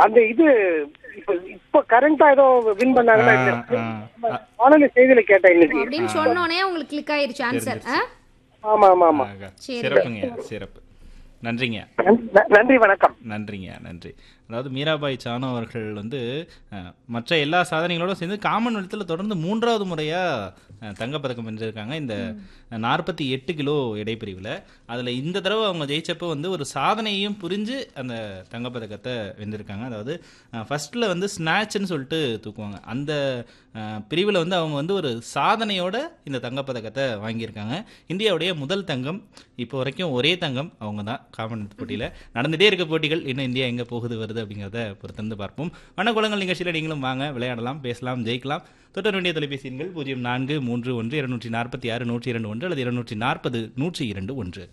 அந்த இது இப்ப இப்ப கரண்டா ஏதோ வின் பண்ணாங்கன்னா ஆ, இல்ல. ஆ. வானொலி செய்தியில கேட்டேன் இன்னைக்கு அப்படின்னு சொன்னோனே உங்களுக்கு கிளிக் ஆயிருச்சு ஆன்சர் ஆமா ஆமா ஆமா ஆகா. சரி. சிறப்புங்க சிறப்பு நன்றிங்க நன்- நன்றி வணக்கம் நன்றிங்க நன்றி அதாவது மீராபாய் சானு அவர்கள் வந்து அஹ், மற்ற எல்லா சாதனைகளோட சேர்ந்து காமன்வெல்த்தில் தொடர்ந்து மூன்றாவது முறையாக தங்கப்பதக்கம் வென்றிருக்காங்க இந்த நாற்பத்தி எட்டு கிலோ இடைப்பிரிவில் அதில் இந்த தடவை அவங்க ஜெயிச்சப்போ வந்து ஒரு சாதனையும் புரிஞ்சு அந்த தங்கப்பதக்கத்தை வென்றிருக்காங்க அதாவது ஃபர்ஸ்ட்டில் வந்து ஸ்நாட்ச்னு சொல்லிட்டு தூக்குவாங்க அந்த பிரிவில் வந்து அவங்க வந்து ஒரு சாதனையோட இந்த தங்கப்பதக்கத்தை வாங்கியிருக்காங்க இந்தியாவுடைய முதல் தங்கம் இப்போ வரைக்கும் ஒரே தங்கம் அவங்க தான் காமன்வெல்த் போட்டியில் நடந்துகிட்டே இருக்க போட்டிகள் இன்னும் இந்தியா எங்கே போகுது வருது அப்படிங்கிறத பொறுத்திருந்து பார்ப்போம் வனக்குளங்கள் நிகழ்ச்சியில் நீங்களும் வாங்க விளையாடலாம் பேசலாம் ஜெயிக்கலாம் தொட்ட வேண்டிய தொலைபேசி எண்கள் பூஜ்ஜியம் நான்கு மூன்று ஒன்று இருநூற்றி நாற்பத்தி ஆறு நூற்றி இரண்டு ஒன்று அல்லது இருநூற்றி நாற்பது நூற்றி இரண்டு ஒன்று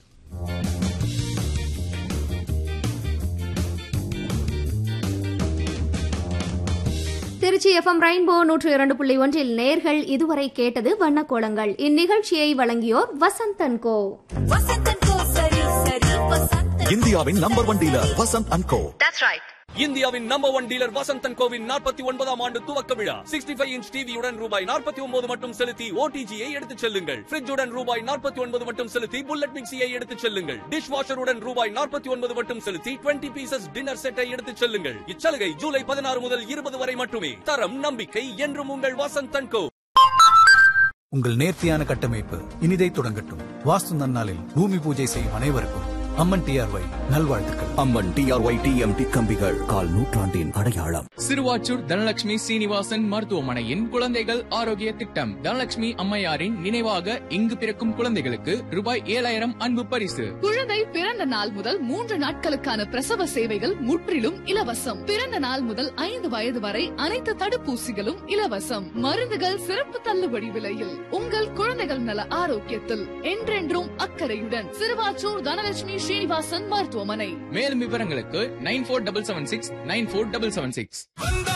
திருச்சி எஃப்எம் ரெயின்போ நூற்று இரண்டு புள்ளி ஒன்றில் நேர்கள் இதுவரை கேட்டது வண்ணக்கோலங்கள் இந்நிகழ்ச்சியை வழங்கியோர் வசந்தன் கோ வசந்தன் கோ சரி சரி வசந்தன் இந்தியாவின் number one dealer Vasanth and co இந்தியாவின் நம்பர் ஒன் டீலர் வசந்தன் கோவின் நாற்பத்தி ஒன்பதாம் ஆண்டு துவக்க விழா சிக்ஸ்டி ஃபைவ் இன்ச் டிவியுடன் ரூபாய் நாற்பத்தி ஒன்பது மட்டும் செலுத்தி ஓடிஜியை எடுத்துச் செல்லுங்கள் ஃபிரிட்ஜுடன் ரூபாய் நாற்பத்தி ஒன்பது மட்டும் செலுத்தி புல்லட் மிக்சியை எடுத்துச் செல்லுங்கள் டிஷ் வாஷருடன் ரூபாய் நாற்பத்தி ஒன்பது மட்டும் செலுத்தி டுவெண்ட்டி பீசஸ் டின்னர் செட்டை எடுத்துச் செல்லுங்கள் இச்சலுகை ஜூலை பதினாறு முதல் இருபது வரை மட்டுமே தரம் நம்பிக்கை என்றும் உங்கள் வசந்தன் கோ உங்கள் நேர்த்தியான கட்டமைப்பு இனிதை தொடங்கட்டும் வாஸ்து நன்னாளில் பூமி பூஜை செய்யும் அனைவருக்கும் அம்மன் டிஆர்ஒய் நல்வாழ்த்துக்கள் அம்மன் டிஆர்ஒய் டிஎம்டி கம்பிகள் கால் நூற்றாண்டின் அடையாளம் சிறுவாச்சூர் தனலட்சுமி சீனிவாசன் மருத்துவமனையின் குழந்தைகள் ஆரோக்கிய திட்டம் தனலட்சுமி அம்மையாரின் நினைவாக இங்கு பிறக்கும் குழந்தைகளுக்கு ரூபாய் ஏழாயிரம் அன்பு பரிசு குழந்தை பிறந்த நாள் முதல் மூன்று நாட்களுக்கான பிரசவ சேவைகள் முற்றிலும் இலவசம் பிறந்த நாள் முதல் ஐந்து வயது வரை அனைத்து தடுப்பூசிகளும் இலவசம் மருந்துகள் சிறப்பு தள்ளுபடி விலையில் உங்கள் குழந்தைகள் நல ஆரோக்கியத்தில் என்றென்றும் அக்கறையுடன் சிறுவாச்சூர் தனலட்சுமி ஸ்ரீனிவாசன் மருத்துவமனை மேலும் விவரங்களுக்கு nine four double seven six nine four double seven six